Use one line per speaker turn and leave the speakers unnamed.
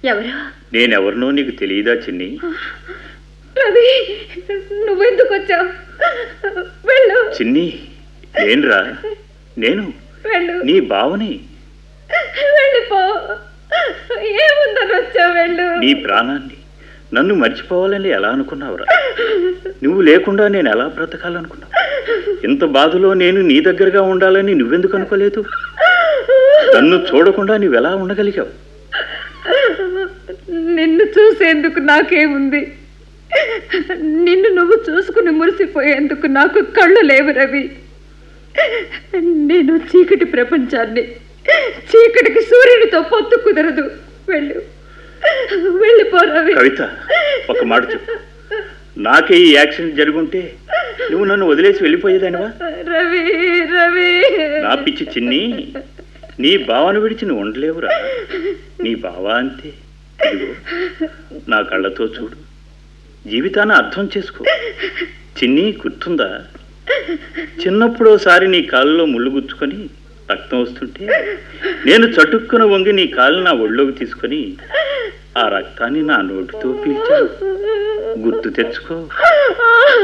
ఎవరు
నేనెవరినో నీకు తెలియదా చిన్ని
రవి నువ్వెందుకు వచ్చావు వెళ్ళు
చిన్ని నేనురా నేను
వెళ్ళు
నీ బావని
వెళ్ళిపో ఏముందని వచ్చావు వెళ్ళు
నీ ప్రాణాన్ని నన్ను మర్చిపోవాలని ఎలా అనుకున్నావురా నువ్వు లేకుండా నేను ఎలా బ్రతకాలనుకున్నావు ఇంత బాధలో నేను నీ దగ్గరగా ఉండాలని నువ్వెందుకు అనుకోలేదు నన్ను చూడకుండా నువ్వెలా ఉండగలిగావు
నిన్ను చూసేందుకు నాకేముంది నిన్ను నువ్వు చూసుకుని మురిసిపోయేందుకు నాకు కళ్ళు లేవు రవి నేను చీకటి ప్రపంచాన్ని చీకటికి సూర్యుడితో పొత్తు కుదరదు వెళ్ళు వెళ్ళిపో రవి
కవిత ఒక మాట చెప్పు నాకే ఈ యాక్సిడెంట్ జరుగుంటే నువ్వు నన్ను వదిలేసి వెళ్ళిపోయేదానివా
రవి రవి
నా పిచ్చి చిన్ని నీ బావను విడిచి నువ్వు ఉండలేవురా నీ బావ అంతే ఇదిగో నా కళ్ళతో చూడు జీవితాన్ని అర్థం చేసుకో చిన్ని గుర్తుందా చిన్నప్పుడోసారి నీ కాళ్ళలో ముళ్ళు గుచ్చుకొని రక్తం వస్తుంటే నేను చటుక్కున వంగి నీ కాళ్ళు నా ఒళ్ళోకి తీసుకొని ఆ రక్తాన్ని నా నోటితో పీల్చాను గుర్తు తెచ్చుకో